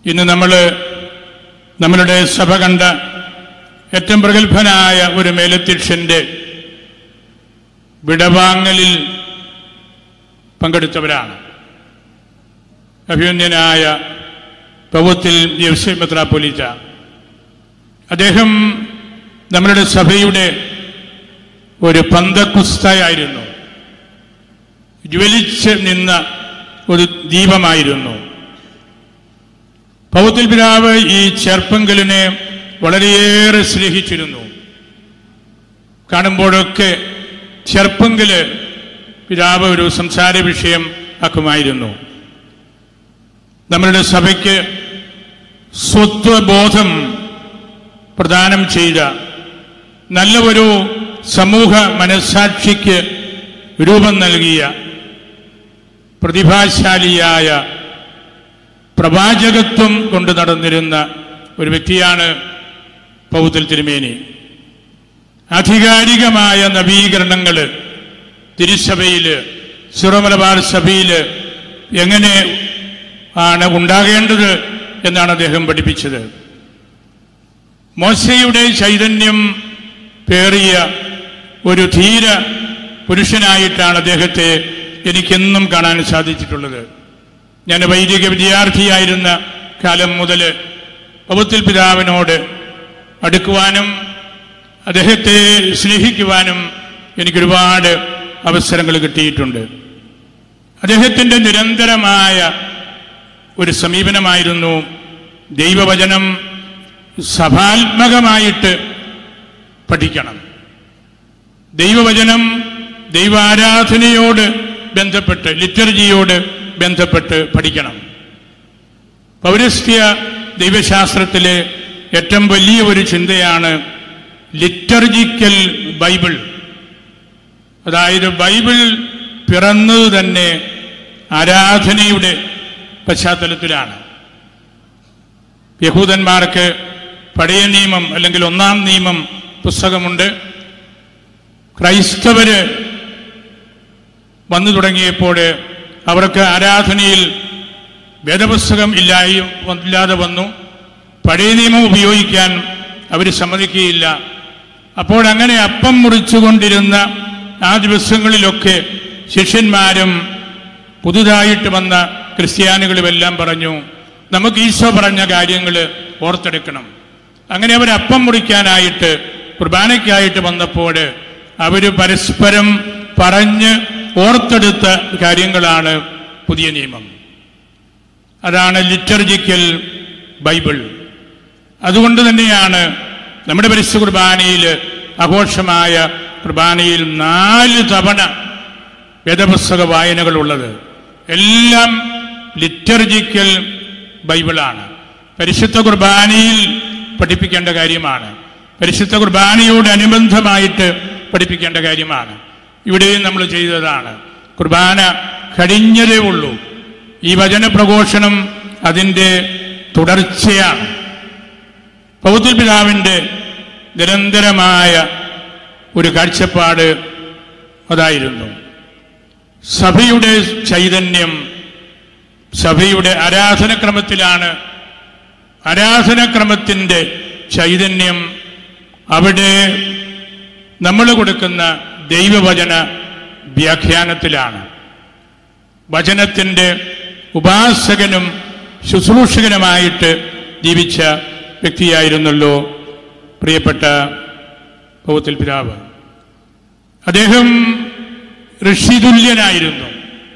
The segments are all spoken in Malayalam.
ഇന്ന് നമ്മൾ നമ്മളുടെ സഭ കണ്ട ഏറ്റവും പ്രഗത്ഭനായ ഒരു മേലധ്യക്ഷന്റെ വിടവാങ്ങലിൽ പങ്കെടുത്തവരാണ് അഭിമന്യനായ പൗത്തിൽ യവ്സെ മെത്രാപ്പൊലിത്ത അദ്ദേഹം നമ്മളുടെ സഭയുടെ ഒരു പന്തക്കുസ്തയായിരുന്നു ജ്വലിച്ച് നിന്ന ഒരു ദീപമായിരുന്നു പൗത്തിൽ പിതാവ് ഈ ചെർപ്പങ്കലിനെ വളരെയേറെ സ്നേഹിച്ചിരുന്നു കാണുമ്പോഴൊക്കെ ചെർപ്പങ്കല് പിതാവ് ഒരു സംസാര വിഷയം ആക്കുമായിരുന്നു നമ്മളുടെ സഭയ്ക്ക് സ്വത്വബോധം പ്രദാനം ചെയ്ത നല്ല ഒരു സമൂഹ മനസാക്ഷിക്ക് രൂപം നൽകിയ പ്രതിഭാശാലിയായ പ്രവാചകത്വം കൊണ്ട് നടന്നിരുന്ന ഒരു വ്യക്തിയാണ് പൗത്തിൽ തിരുമേനി ആധികാരികമായ നവീകരണങ്ങൾ തിരുസഭയിൽ സിറമലബാർ സഭയിൽ എങ്ങനെ ആണ് ഉണ്ടാകേണ്ടത് എന്നാണ് അദ്ദേഹം പഠിപ്പിച്ചത് മോശയുടെ ചൈതന്യം പേറിയ ഒരു ധീര പുരുഷനായിട്ടാണ് അദ്ദേഹത്തെ എനിക്കെന്നും കാണാൻ സാധിച്ചിട്ടുള്ളത് ഞാൻ വൈദിക വിദ്യാർത്ഥിയായിരുന്ന കാലം മുതൽ പൗത്തിൽ പിതാവിനോട് അടുക്കുവാനും അദ്ദേഹത്തെ സ്നേഹിക്കുവാനും എനിക്കൊരുപാട് അവസരങ്ങൾ കിട്ടിയിട്ടുണ്ട് അദ്ദേഹത്തിൻ്റെ നിരന്തരമായ ഒരു സമീപനമായിരുന്നു ദൈവവചനം സഭാത്മകമായിട്ട് പഠിക്കണം ദൈവവചനം ദൈവാരാധനയോട് ബന്ധപ്പെട്ട് ലിറ്റർജിയോട് ബന്ധപ്പെട്ട് പഠിക്കണം പൗരസ്ത്യ ദൈവശാസ്ത്രത്തിലെ ഏറ്റവും വലിയ ഒരു ചിന്തയാണ് ലിറ്റർജിക്കൽ ബൈബിൾ അതായത് ബൈബിൾ പിറന്നത് തന്നെ ആരാധനയുടെ പശ്ചാത്തലത്തിലാണ് യഹൂദന്മാർക്ക് പഴയ നിയമം അല്ലെങ്കിൽ ഒന്നാം നിയമം പുസ്തകമുണ്ട് ക്രൈസ്തവര് വന്നു തുടങ്ങിയപ്പോൾ അവർക്ക് ആരാധനയിൽ വേദപുസ്തകം ഇല്ലായി ഇല്ലാതെ വന്നു പഴയ നിയമം ഉപയോഗിക്കാൻ അവർ സമ്മതിക്കുകയില്ല അപ്പോൾ അങ്ങനെ അപ്പം മുറിച്ചുകൊണ്ടിരുന്ന ആ ദിവസങ്ങളിലൊക്കെ ശിഷ്യന്മാരും പുതുതായിട്ട് വന്ന ക്രിസ്ത്യാനികളുമെല്ലാം പറഞ്ഞു നമുക്ക് ഈശോ പറഞ്ഞ കാര്യങ്ങൾ ഓർത്തെടുക്കണം അങ്ങനെ അവർ അപ്പം മുറിക്കാനായിട്ട് കുർബാനയ്ക്കായിട്ട് വന്നപ്പോൾ അവർ പരസ്പരം പറഞ്ഞ് ഓർത്തെടുത്ത കാര്യങ്ങളാണ് പുതിയ നിയമം അതാണ് ലിറ്റർജിക്കൽ ബൈബിൾ അതുകൊണ്ട് തന്നെയാണ് നമ്മുടെ പരിശുദ്ധ കുർബാനയിൽ ആഘോഷമായ കുർബാനയിൽ നാല് തവണ വേദപുസ്തക വായനകളുള്ളത് എല്ലാം ലിറ്റർജിക്കൽ ബൈബിളാണ് പരിശുദ്ധ കുർബാനയിൽ പഠിപ്പിക്കേണ്ട കാര്യമാണ് പരിശുദ്ധ കുർബാനയോട് അനുബന്ധമായിട്ട് പഠിപ്പിക്കേണ്ട കാര്യമാണ് ഇവിടെയും നമ്മൾ ചെയ്തതാണ് കുർബാന കഴിഞ്ഞതേ ഉള്ളൂ ഈ വചന പ്രഘോഷണം അതിൻ്റെ തുടർച്ചയാണ് പൗത്തിൽ പിതാവിൻ്റെ നിരന്തരമായ ഒരു കാഴ്ചപ്പാട് അതായിരുന്നു സഭയുടെ ചൈതന്യം സഭയുടെ ആരാധനക്രമത്തിലാണ് ആരാധനക്രമത്തിൻ്റെ ചൈതന്യം അവിടെ നമ്മൾ കൊടുക്കുന്ന ദൈവവചന വ്യാഖ്യാനത്തിലാണ് വചനത്തിൻ്റെ ഉപാസകനും ശുശ്രൂഷകനുമായിട്ട് ജീവിച്ച വ്യക്തിയായിരുന്നല്ലോ പ്രിയപ്പെട്ട പൗത്തിൽ പിതാവ് അദ്ദേഹം ഋഷിതുല്യനായിരുന്നു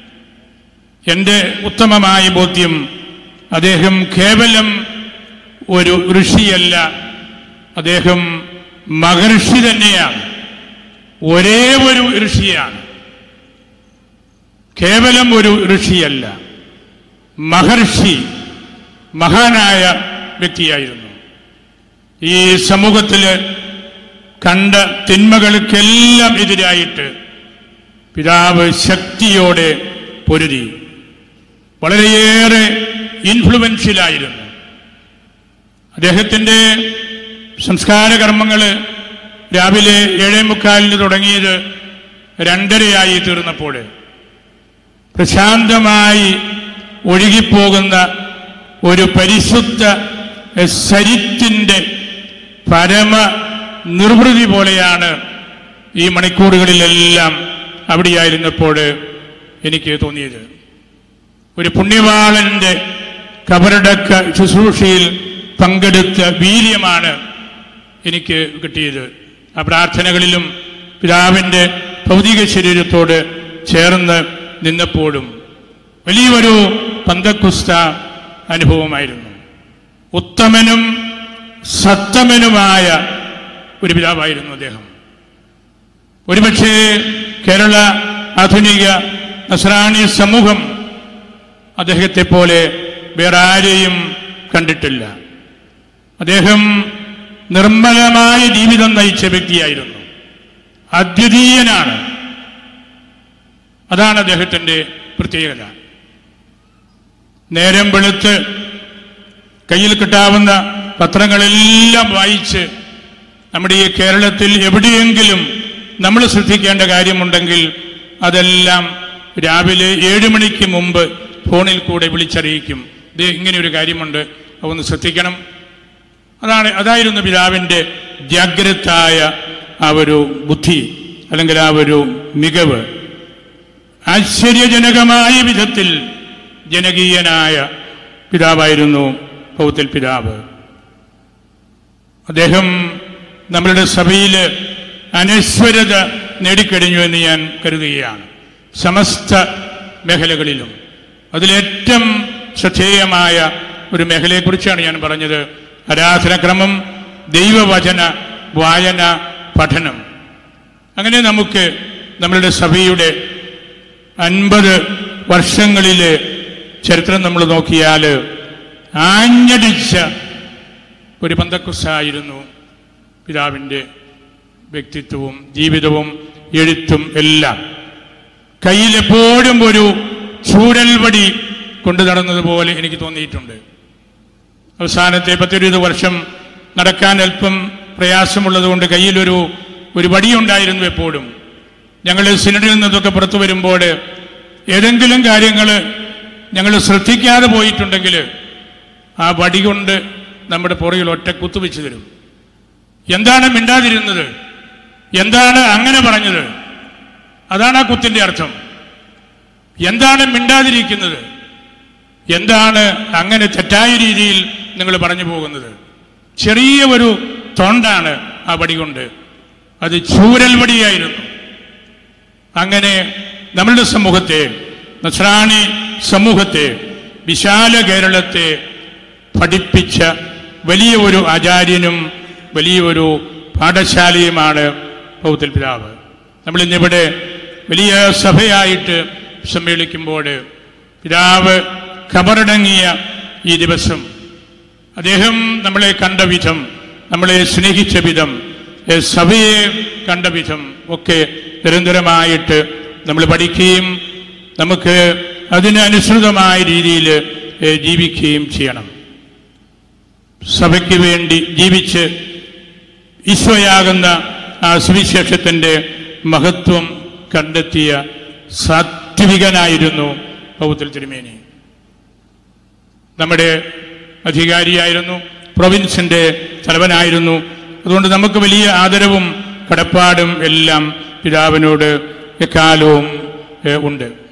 എൻ്റെ ഉത്തമമായ ബോധ്യം അദ്ദേഹം കേവലം ഒരു ഋഷിയല്ല അദ്ദേഹം മഹർഷി തന്നെയാണ് ഒരേ ഒരു ഋഷിയാണ് കേവലം ഒരു ഋഷിയല്ല മഹർഷി മഹാനായ വ്യക്തിയായിരുന്നു ഈ സമൂഹത്തിൽ കണ്ട തിന്മകൾക്കെല്ലാം എതിരായിട്ട് പിതാവ് ശക്തിയോടെ പൊരുതി വളരെയേറെ ഇൻഫ്ലുവൻഷ്യലായിരുന്നു അദ്ദേഹത്തിൻ്റെ സംസ്കാര കർമ്മങ്ങൾ രാവിലെ ഏഴേ മുക്കാലിന് തുടങ്ങിയത് രണ്ടരയായി തീർന്നപ്പോൾ പ്രശാന്തമായി ഒഴുകിപ്പോകുന്ന ഒരു പരിശുദ്ധ സരിത്തിൻ്റെ പരമ നിർവൃതി പോലെയാണ് ഈ മണിക്കൂറുകളിലെല്ലാം അവിടെയായിരുന്നപ്പോൾ എനിക്ക് തോന്നിയത് ഒരു പുണ്യവാളന്റെ കബറടക്ക ശുശ്രൂഷയിൽ പങ്കെടുത്ത വീര്യമാണ് എനിക്ക് കിട്ടിയത് ആ പ്രാർത്ഥനകളിലും പിതാവിൻ്റെ ഭൗതിക ശരീരത്തോട് ചേർന്ന് നിന്നപ്പോഴും വലിയൊരു പന്തക്കുസ്ത അനുഭവമായിരുന്നു ഉത്തമനും സത്തമനുമായ ഒരു പിതാവായിരുന്നു അദ്ദേഹം ഒരുപക്ഷേ കേരള ആധുനിക നസ്രാണി സമൂഹം അദ്ദേഹത്തെ പോലെ വേറെ ആരെയും കണ്ടിട്ടില്ല അദ്ദേഹം നിർമ്മലമായ ജീവിതം നയിച്ച വ്യക്തിയായിരുന്നു അദ്വിതീയനാണ് അതാണ് അദ്ദേഹത്തിൻ്റെ പ്രത്യേകത നേരം വെളുത്ത് കയ്യിൽ കിട്ടാവുന്ന പത്രങ്ങളെല്ലാം വായിച്ച് നമ്മുടെ ഈ കേരളത്തിൽ എവിടെയെങ്കിലും നമ്മൾ ശ്രദ്ധിക്കേണ്ട കാര്യമുണ്ടെങ്കിൽ അതെല്ലാം രാവിലെ ഏഴ് മണിക്ക് മുമ്പ് ഫോണിൽ കൂടെ വിളിച്ചറിയിക്കും ഇത് ഇങ്ങനെ ഒരു കാര്യമുണ്ട് അതൊന്ന് ശ്രദ്ധിക്കണം അതാണ് അതായിരുന്നു പിതാവിൻ്റെ ജാഗ്രതായ ആ ഒരു ബുദ്ധി അല്ലെങ്കിൽ ആ ഒരു മികവ് ആശ്ചര്യജനകമായ വിധത്തിൽ ജനകീയനായ പിതാവായിരുന്നു പൗത്തിൽ പിതാവ് അദ്ദേഹം നമ്മളുടെ സഭയിൽ അനശ്വരത നേടിക്കഴിഞ്ഞു എന്ന് ഞാൻ കരുതുകയാണ് സമസ്ത മേഖലകളിലും അതിലേറ്റവും ശ്രദ്ധേയമായ ഒരു മേഖലയെക്കുറിച്ചാണ് ഞാൻ പറഞ്ഞത് ആരാധനക്രമം ദൈവവചന വായന പഠനം അങ്ങനെ നമുക്ക് നമ്മളുടെ സഭയുടെ അൻപത് വർഷങ്ങളിലെ ചരിത്രം നമ്മൾ നോക്കിയാൽ ആഞ്ഞടിച്ച ഒരു പന്തക്കുസായിരുന്നു പിതാവിൻ്റെ വ്യക്തിത്വവും ജീവിതവും എഴുത്തും എല്ലാം കയ്യിലെപ്പോഴും ഒരു ചൂരൽവടി കൊണ്ടു നടന്നതുപോലെ എനിക്ക് തോന്നിയിട്ടുണ്ട് അവസാനത്തെ പത്തിരുപത് വർഷം നടക്കാൻ അല്പം പ്രയാസമുള്ളതുകൊണ്ട് കയ്യിലൊരു ഒരു വടിയുണ്ടായിരുന്നു എപ്പോഴും ഞങ്ങൾ സിനഡിൽ നിന്നതൊക്കെ പുറത്തു വരുമ്പോൾ ഏതെങ്കിലും കാര്യങ്ങൾ ഞങ്ങൾ ശ്രദ്ധിക്കാതെ പോയിട്ടുണ്ടെങ്കിൽ ആ വടി കൊണ്ട് നമ്മുടെ പുറകിൽ ഒറ്റ കുത്തുവെച്ച് തരും എന്താണ് മിണ്ടാതിരുന്നത് എന്താണ് അങ്ങനെ പറഞ്ഞത് അതാണ് ആ കുത്തിൻ്റെ അർത്ഥം എന്താണ് മിണ്ടാതിരിക്കുന്നത് എന്താണ് അങ്ങനെ തെറ്റായ രീതിയിൽ നിങ്ങൾ പറഞ്ഞു പോകുന്നത് ചെറിയ ഒരു തൊണ്ടാണ് ആ വടി കൊണ്ട് അത് ചൂരൽ വടിയായിരുന്നു അങ്ങനെ നമ്മളുടെ സമൂഹത്തെ നസ്രാണി സമൂഹത്തെ വിശാല കേരളത്തെ പഠിപ്പിച്ച വലിയ ഒരു ആചാര്യനും വലിയ ഒരു പാഠശാലയുമാണ് പൗത്തിൽ പിതാവ് നമ്മൾ ഇന്നിവിടെ വലിയ സഭയായിട്ട് സമ്മേളിക്കുമ്പോൾ പിതാവ് ഖബറടങ്ങിയ ഈ ദിവസം അദ്ദേഹം നമ്മളെ കണ്ട വിധം നമ്മളെ സ്നേഹിച്ച വിധം ഏ, സഭയെ കണ്ട വിധം ഒക്കെ നിരന്തരമായിട്ട് നമ്മൾ പഠിക്കുകയും നമുക്ക് അതിനനുസൃതമായ രീതിയിൽ ഏ, ജീവിക്കുകയും ചെയ്യണം സഭയ്ക്ക് വേണ്ടി ജീവിച്ച് ഈശോയാകുന്ന ആ സുവിശേഷത്തിൻ്റെ മഹത്വം കണ്ടെത്തിയ സാത്വികനായിരുന്നു പൗത്തിൽ തിരുമേനി നമ്മുടെ അധികാരിയായിരുന്നു പ്രൊവിൻസിൻ്റെ തലവനായിരുന്നു അതുകൊണ്ട് നമുക്ക് വലിയ ആദരവും കടപ്പാടും എല്ലാം പിതാവിനോട് എക്കാലവും ഏ, ഉണ്ട്